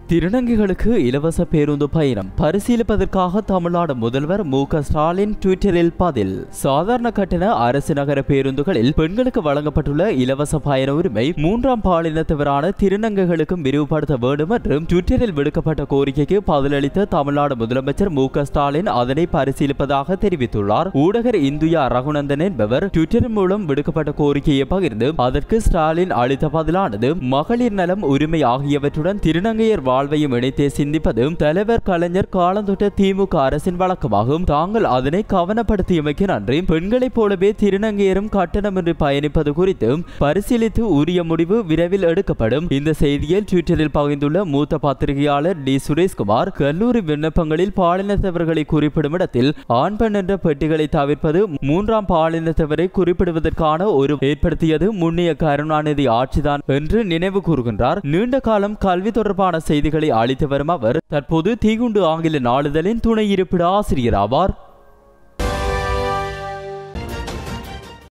திருநங்கைகளுக்கு இலவச பேருந்து பயணம் பரிசீலிப்பதற்காக தமிழ்நாடு முதல்வர் மு க ஸ்டாலின் ட்விட்டரில் பதில் சாதாரண கட்டண அரசு நகர பேருந்துகளில் பெண்களுக்கு வழங்கப்பட்டுள்ள இலவச பயண உரிமை மூன்றாம் பாலினத்தவரான திருநங்கைகளுக்கும் விரிவுபடுத்த வேண்டும் என்றும் ட்விட்டரில் விடுக்கப்பட்ட கோரிக்கைக்கு பதிலளித்த தமிழ்நாடு முதலமைச்சர் மு க ஸ்டாலின் அதனை பரிசீலிப்பதாக தெரிவித்துள்ளார் ஊடகர் இந்துயா ரகுநந்தன் என்பவர் ட்விட்டர் மூலம் விடுக்கப்பட்ட கோரிக்கையை பகிர்ந்து அதற்கு ஸ்டாலின் அளித்த பதிலானது மகளிர் நலம் உரிமை ஆகியவற்றுடன் திருநங்கையர் வாழ்வையும் இணைத்தே சிந்திப்பது தலைவர் கலைஞர் காலந்தொட்ட திமுக அரசின் வழக்கமாகும் தாங்கள் அதனை கவனப்படுத்தியமைக்கு நன்றி பெண்களைப் போலவே திருநங்கையரும் கட்டணமின்றி பயணிப்பது குறித்து பரிசீலித்து உரிய முடிவு விரைவில் எடுக்கப்படும் இந்த செய்தியில் ட்விட்டரில் பகிர்ந்துள்ள மூத்த பத்திரிகையாளர் டி சுரேஷ்குமார் கல்லூரி விண்ணப்பங்களில் பாலினத்தவர்களை குறிப்பிடும் இடத்தில் ஆண் பெண் என்ற பெட்டிகளை தவிர்ப்பது மூன்றாம் பாலினத்தவரை குறிப்பிடுவதற்கான ஒரு ஏற்படுத்தியது முன்னைய கருணாநிதி ஆட்சிதான் என்று நினைவு கூறுகின்றார் நீண்ட காலம் கல்வி தொடர்பான செய்திகளை அளித்து வரும் அவர் தற்போது தீகுண்டு ஆங்கில நாளிதழின் துணை இருப்பிட ஆசிரியர் ஆவார்